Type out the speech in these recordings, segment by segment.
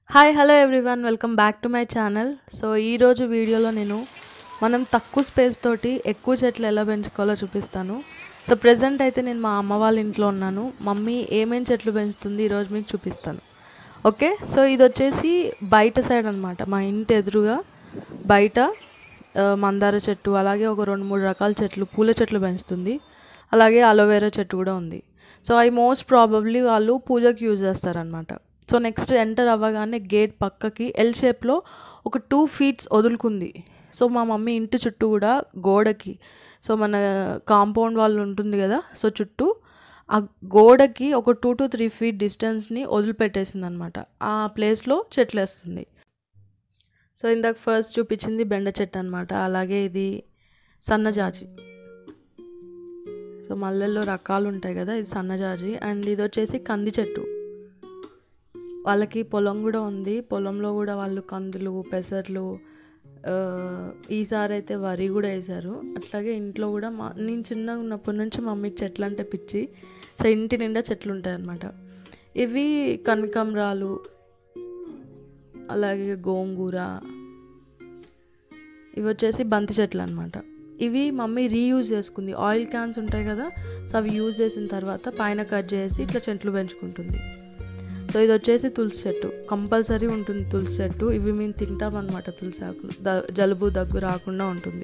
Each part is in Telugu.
hi hello everyone welcome back to my channel so ఈరోజు వీడియోలో నేను మనం తక్కువ స్పేస్ తోటి ఎక్కువ చెట్లు ఎలా పెంచుకోవాలో చూపిస్తాను సో ప్రజెంట్ అయితే నేను మా అమ్మ వాళ్ళ ఇంట్లో ఉన్నాను మమ్మీ ఏమేం చెట్లు పెంచుతుంది ఈరోజు మీకు చూపిస్తాను ఓకే సో ఇది వచ్చేసి బయట సైడ్ అనమాట మా ఇంటి ఎదురుగా బయట ఆ, మందార చెట్టు అలాగే ఒక రెండు మూడు రకాల చెట్లు పూల చెట్లు పెంచుతుంది అలాగే అలోవెరా చెట్టు కూడా ఉంది సో అవి మోస్ట్ ప్రాబబ్లీ వాళ్ళు పూజకి యూజ్ చేస్తారనమాట సో నెక్స్ట్ ఎంటర్ అవ్వగానే గేట్ పక్కకి ఎల్ షేప్లో ఒక టూ ఫీట్స్ వదులుకుంది సో మా మమ్మీ ఇంటి చుట్టూ కూడా గోడకి సో మన కాంపౌండ్ వాళ్ళు ఉంటుంది కదా సో చుట్టూ ఆ గోడకి ఒక టూ టు త్రీ ఫీట్ డిస్టెన్స్ని వదిలిపెట్టేసింది అనమాట ఆ ప్లేస్లో చెట్లు వేస్తుంది సో ఇందాక ఫస్ట్ చూపించింది బెండ చెట్టు అనమాట అలాగే ఇది సన్నజాజి సో మల్లెల్లో రకాలు ఉంటాయి కదా ఇది సన్నజాజి అండ్ ఇది వచ్చేసి కంది చెట్టు వాళ్ళకి పొలం కూడా ఉంది పొలంలో కూడా వాళ్ళు కందులు పెసర్లు ఆ, ఈసారి అయితే వరి కూడా వేశారు అట్లాగే ఇంట్లో కూడా మా నేను చిన్నగా ఉన్నప్పటి నుంచి మమ్మీకి చెట్లు అంటే పిచ్చి సో ఇంటి నిండా చెట్లు ఉంటాయి అన్నమాట ఇవి కనకాంబరాలు అలాగే గోంగూర ఇవి వచ్చేసి బంతి చెట్లు అనమాట ఇవి మమ్మీ రీయూజ్ చేసుకుంది ఆయిల్ క్యాన్స్ ఉంటాయి కదా సో అవి యూజ్ చేసిన తర్వాత పైన కట్ చేసి ఇట్లా చెట్లు పెంచుకుంటుంది సో ఇది వచ్చేసి తులసి చెట్టు కంపల్సరీ ఉంటుంది తులసి చెట్టు ఇవి మేము తింటాం అనమాట తులసి ఆకులు ద జలుబు దగ్గు రాకుండా ఉంటుంది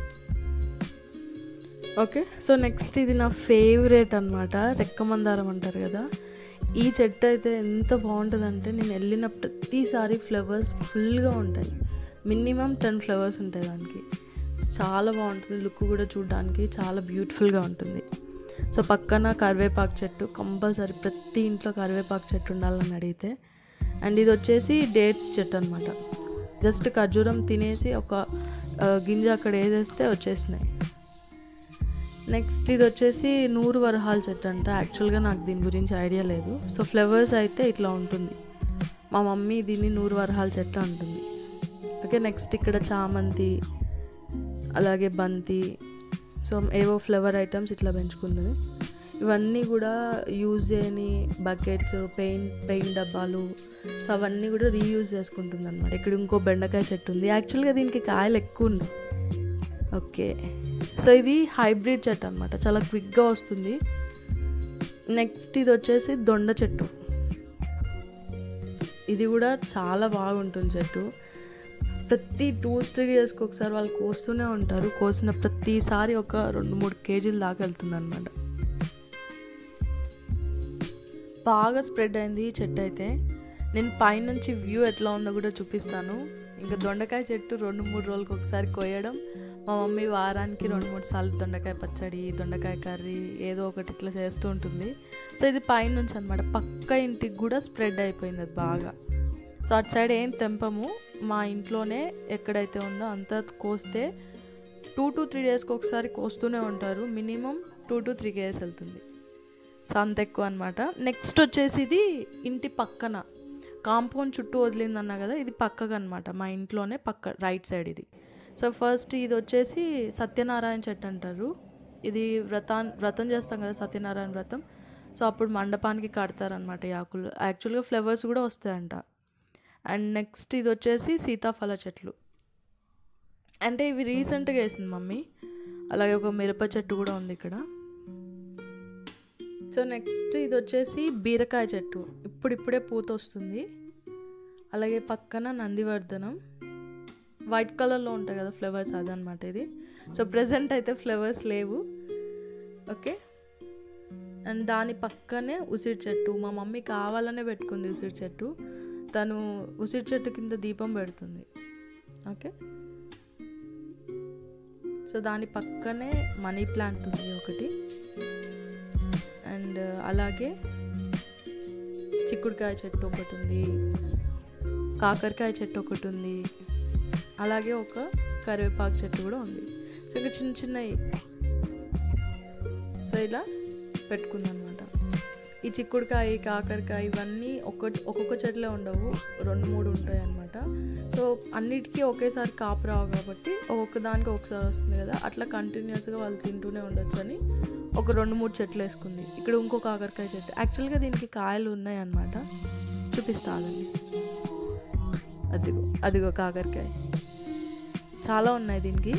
ఓకే సో నెక్స్ట్ ఇది నా ఫేవరెట్ అనమాట రెక్కమందారం అంటారు కదా ఈ చెట్టు అయితే ఎంత బాగుంటుందంటే నేను వెళ్ళిన ప్రతిసారి ఫ్లవర్స్ ఫుల్గా ఉంటాయి మినిమం టెన్ ఫ్లవర్స్ ఉంటాయి దానికి చాలా బాగుంటుంది లుక్ కూడా చూడడానికి చాలా బ్యూటిఫుల్గా ఉంటుంది సో పక్కన కరివేపాకు చెట్టు కంపల్సరీ ప్రతి ఇంట్లో కరివేపాకు చెట్టు ఉండాలని అడిగితే అండ్ ఇది వచ్చేసి డేట్స్ చెట్టు అనమాట జస్ట్ ఖర్జూరం తినేసి ఒక ఆ, గింజ అక్కడ వేసేస్తే వచ్చేసినాయి నెక్స్ట్ ఇది వచ్చేసి నూరు వరహాల చెట్టు అంట యాక్చువల్గా నాకు దీని గురించి ఐడియా లేదు సో ఫ్లవర్స్ అయితే ఇట్లా ఉంటుంది మా మమ్మీ దీన్ని నూరు వరహాల చెట్టు అంటుంది ఓకే నెక్స్ట్ ఇక్కడ చామంతి అలాగే బంతి సో ఏవో ఫ్లవర్ ఐటమ్స్ ఇట్లా పెంచుకుంది ఇవన్నీ కూడా యూజ్ చేయని బకెట్స్ పెయింట్ పెయింట్ డబ్బాలు సో అవన్నీ కూడా రీయూజ్ చేసుకుంటుంది అనమాట ఇక్కడ ఇంకో బెండకాయ చెట్టు ఉంది యాక్చువల్గా దీనికి కాయలు ఎక్కువ ఉన్నాయి ఓకే సో ఇది హైబ్రిడ్ చెట్టు అనమాట చాలా క్విక్గా వస్తుంది నెక్స్ట్ ఇది వచ్చేసి దొండ చెట్టు ఇది కూడా చాలా బాగుంటుంది చెట్టు ప్రతి టూ త్రీ డేస్కి ఒకసారి వాళ్ళు కోస్తూనే ఉంటారు కోసిన ప్రతిసారి ఒక రెండు మూడు కేజీల దాకా వెళ్తుంది అనమాట బాగా స్ప్రెడ్ అయింది ఈ చెట్టు అయితే నేను పైనుంచి వ్యూ ఎట్లా ఉందో కూడా చూపిస్తాను ఇంకా దొండకాయ చెట్టు రెండు మూడు రోజులకు ఒకసారి కోయడం మా మమ్మీ వారానికి రెండు మూడు సార్లు దొండకాయ పచ్చడి దొండకాయ కర్రీ ఏదో ఒకటి ఇట్లా చేస్తూ ఉంటుంది సో ఇది పైనుంచి అనమాట పక్క ఇంటికి కూడా స్ప్రెడ్ అయిపోయింది అది బాగా సో అటు సైడ్ ఏం తెంపము మా ఇంట్లోనే ఎక్కడైతే ఉందో అంత కోస్తే టూ టు త్రీ డేస్కి ఒకసారి కోస్తూనే ఉంటారు minimum two to three KGs వెళ్తుంది సో అంత ఎక్కువ అనమాట నెక్స్ట్ వచ్చేసి ఇది ఇంటి పక్కన కాంపౌండ్ చుట్టూ వదిలిందన్నా కదా ఇది పక్కగా అనమాట మా ఇంట్లోనే పక్క రైట్ సైడ్ ఇది సో ఫస్ట్ ఇది వచ్చేసి సత్యనారాయణ చెట్టు అంటారు ఇది వ్రతాన్ వ్రతం చేస్తాం కదా సత్యనారాయణ వ్రతం సో అప్పుడు మండపానికి కడతారనమాట ఈ ఆకులు యాక్చువల్గా ఫ్లవర్స్ కూడా వస్తాయంట అండ్ నెక్స్ట్ ఇది వచ్చేసి సీతాఫల చెట్లు అంటే ఇవి రీసెంట్గా వేసింది మమ్మీ అలాగే ఒక మిరప చెట్టు కూడా ఉంది ఇక్కడ సో నెక్స్ట్ ఇది వచ్చేసి బీరకాయ చెట్టు ఇప్పుడిప్పుడే పూత వస్తుంది అలాగే పక్కన నందివర్ధనం వైట్ కలర్లో ఉంటాయి కదా ఫ్లవర్స్ అదనమాట ఇది సో ప్రజెంట్ అయితే ఫ్లవర్స్ లేవు ఓకే అండ్ దాని పక్కనే ఉసిరి చెట్టు మా మమ్మీ కావాలనే పెట్టుకుంది ఉసిరి చెట్టు తను ఉసిరి చెట్టు కింద దీపం పెడుతుంది ఓకే సో దాని పక్కనే మనీ ప్లాంట్ ఉంది ఒకటి అండ్ అలాగే చిక్కుడుకాయ చెట్టు ఒకటి ఉంది కాకరకాయ చెట్టు ఒకటి ఉంది అలాగే ఒక కరివేపాకు చెట్టు కూడా ఉంది సో ఇంకా చిన్న చిన్నవి సో ఇలా పెట్టుకుందనమాట ఈ చిక్కుడుకాయ కాకరకాయ ఇవన్నీ ఒక్క ఒక్కొక్క చెట్లే ఉండవు రెండు మూడు ఉంటాయి అనమాట సో అన్నిటికీ ఒకేసారి కాపు రావు కాబట్టి ఒక్కొక్క దానికి ఒకసారి వస్తుంది కదా అట్లా కంటిన్యూస్గా వాళ్ళు తింటూనే ఉండొచ్చు అని ఒక రెండు మూడు చెట్లు వేసుకుంది ఇక్కడ ఇంకో కాకరకాయ చెట్టు యాక్చువల్గా దీనికి కాయలు ఉన్నాయి అన్నమాట చూపిస్తానండి అదిగో అదిగో కాకరకాయ చాలా ఉన్నాయి దీనికి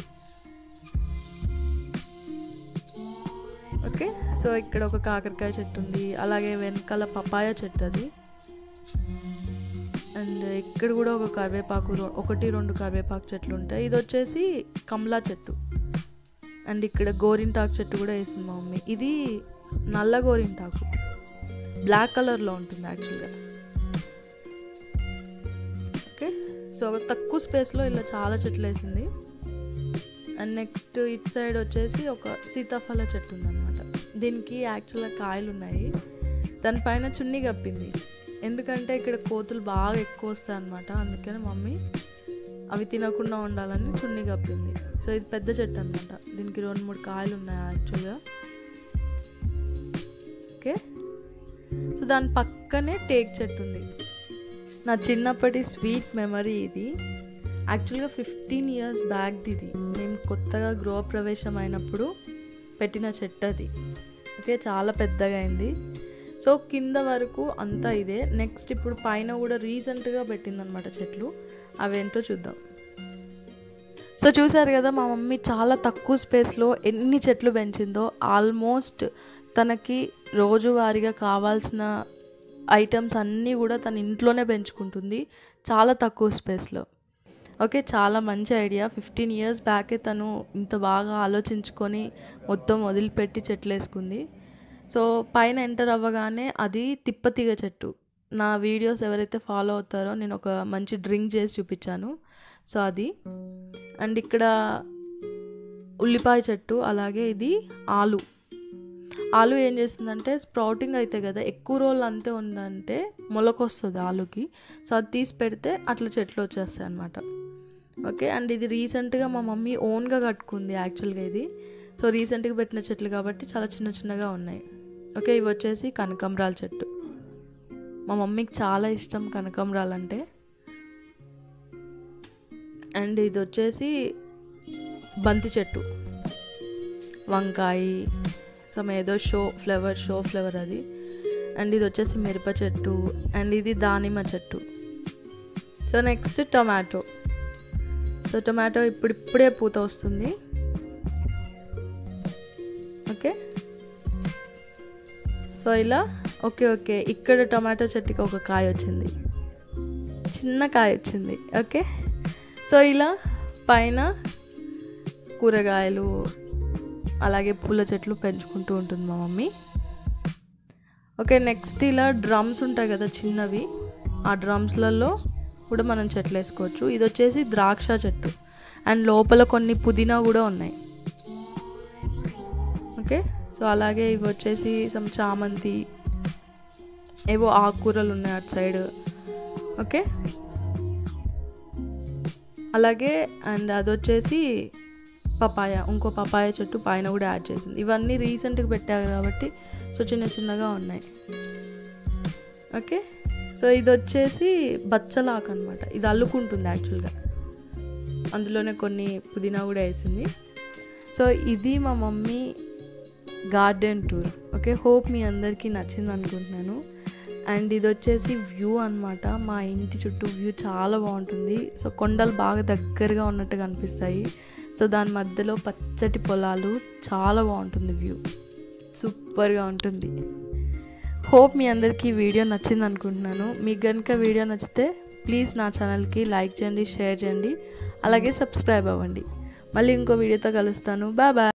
ఓకే సో ఇక్కడ ఒక కాకరకాయ చెట్టు ఉంది అలాగే వెనకాల పపాయ చెట్టు అది అండ్ ఇక్కడ కూడా ఒక కరివేపాకు రొ- ఒకటి రెండు కరివేపాకు చెట్లు ఉంటాయి ఇది వచ్చేసి కమలా చెట్టు అండ్ ఇక్కడ గోరింటాకు చెట్టు కూడా వేసింది మా మమ్మీ ఇది నల్ల గోరింటాకు బ్లాక్ కలర్లో ఉంటుంది యాక్చువల్గా ఓకే సో ఒక తక్కువ స్పేస్లో ఇలా చాలా చెట్లు వేసింది అండ్ నెక్స్ట్ ఇట్ సైడ్ వచ్చేసి ఒక సీతాఫల చెట్టు ఉందన్నమాట దీనికి యాక్చువల్గా కాయలు ఉన్నాయి దానిపైన చున్నీ కప్పింది ఎందుకంటే ఇక్కడ కోతులు బాగా ఎక్కువ వస్తాయి అనమాట అందుకని మమ్మీ అవి తినకుండా ఉండాలని చున్నీ కప్పింది సో ఇది పెద్ద చెట్టు అనమాట దీనికి రెండు మూడు కాయలు ఉన్నాయి యాక్చువల్గా ఓకే సో దాని పక్కనే టేక్ చెట్టు ఉంది నా చిన్నప్పటి స్వీట్ మెమరీ ఇది యాక్చువల్గా ఫిఫ్టీన్ ఇయర్స్ బ్యాక్ ఇది మేము కొత్తగా గృహ ప్రవేశం అయినప్పుడు పెట్టిన చెట్టు అది ఓకే చాలా పెద్దగా అయింది సో కింద వరకు అంతా ఇదే నెక్స్ట్ ఇప్పుడు పైన కూడా రీసెంట్గా పెట్టిందనమాట చెట్లు అవేంటో చూద్దాం సో చూసారు కదా మా మమ్మీ చాలా తక్కువ స్పేస్లో ఎన్ని చెట్లు పెంచిందో ఆల్మోస్ట్ తనకి రోజువారీగా కావాల్సిన ఐటమ్స్ అన్నీ కూడా తన ఇంట్లోనే పెంచుకుంటుంది చాలా తక్కువ స్పేస్లో ఓకే చాలా మంచి ఐడియా ఫిఫ్టీన్ ఇయర్స్ బ్యాకే తను ఇంత బాగా ఆలోచించుకొని మొత్తం వదిలిపెట్టి చెట్లు వేసుకుంది సో పైన ఎంటర్ అవ్వగానే అది తిప్పతీగ చెట్టు నా వీడియోస్ ఎవరైతే ఫాలో అవుతారో నేను ఒక మంచి డ్రింక్ చేసి చూపించాను సో అది అండ్ ఇక్కడ ఉల్లిపాయ చెట్టు అలాగే ఇది ఆలు ఆలు ఏం చేస్తుందంటే స్ప్రౌటింగ్ అయితే కదా ఎక్కువ రోజులు అంతే ఉందంటే మొలకొస్తుంది ఆలుకి సో అది తీసి పెడితే అట్లా చెట్లు వచ్చేస్తాయి అనమాట ఓకే అండ్ ఇది రీసెంట్గా మా మమ్మీ ఓన్గా కట్టుకుంది యాక్చువల్గా ఇది సో రీసెంట్గా పెట్టిన చెట్లు కాబట్టి చాలా చిన్న చిన్నగా ఉన్నాయి ఓకే ఇవి వచ్చేసి కనకంబరాల చెట్టు మా మమ్మీకి చాలా ఇష్టం కనకంబరాలు అంటే అండ్ ఇది వచ్చేసి బంతి చెట్టు వంకాయ సమ్ ఏదో షో ఫ్లవర్ షో ఫ్లవర్ అది అండ్ ఇది వచ్చేసి మిరప చెట్టు అండ్ ఇది దానిమ్మ చెట్టు so next tomato so tomato ఇప్పుడిప్పుడే పూత వస్తుంది ఓకే సో ఇలా ఓకే ఓకే ఇక్కడ టొమాటో చెట్టుకి ఒక కాయ వచ్చింది చిన్న కాయ వచ్చింది ఓకే సో ఇలా పైన కూరగాయలు అలాగే పూల చెట్లు పెంచుకుంటూ ఉంటుంది మా మమ్మీ ఓకే నెక్స్ట్ ఇలా డ్రమ్స్ ఉంటాయి కదా చిన్నవి ఆ డ్రమ్స్లలో కూడా మనం చెట్లు వేసుకోవచ్చు ఇది వచ్చేసి ద్రాక్ష చెట్టు అండ్ లోపల కొన్ని పుదీనా కూడా ఉన్నాయి ఓకే సో అలాగే ఇవి వచ్చేసి సమ్ చామంతి ఏవో ఆకుకూరలు ఉన్నాయి అటు సైడ్ ఓకే అలాగే అండ్ అది వచ్చేసి పపాయ ఇంకో పపాయ చెట్టు పైన కూడా యాడ్ చేసింది ఇవన్నీ రీసెంట్గా పెట్టారు కాబట్టి సో చిన్న చిన్నగా ఉన్నాయి ఓకే సో ఇది వచ్చేసి బచ్చలాకు అనమాట ఇది అల్లుకుంటుంది యాక్చువల్గా అందులోనే కొన్ని పుదీనా కూడా వేసింది సో ఇది మా mummy garden tour okay hope మీ అందరికీ నచ్చింది అనుకుంటున్నాను అండ్ ఇది వచ్చేసి వ్యూ అనమాట మా ఇంటి చుట్టూ వ్యూ చాలా బాగుంటుంది సో కొండలు బాగా దగ్గరగా ఉన్నట్టుగా అనిపిస్తాయి సో దాని మధ్యలో పచ్చటి పొలాలు చాలా బాగుంటుంది వ్యూ సూపర్గా ఉంటుంది హోప్ మీ అందరికీ ఈ వీడియో నచ్చింది అనుకుంటున్నాను మీకు కనుక వీడియో నచ్చితే ప్లీజ్ నా ఛానల్కి లైక్ చేయండి షేర్ చేయండి అలాగే సబ్స్క్రైబ్ అవ్వండి మళ్ళీ ఇంకో వీడియోతో కలుస్తాను బాయ్ బాయ్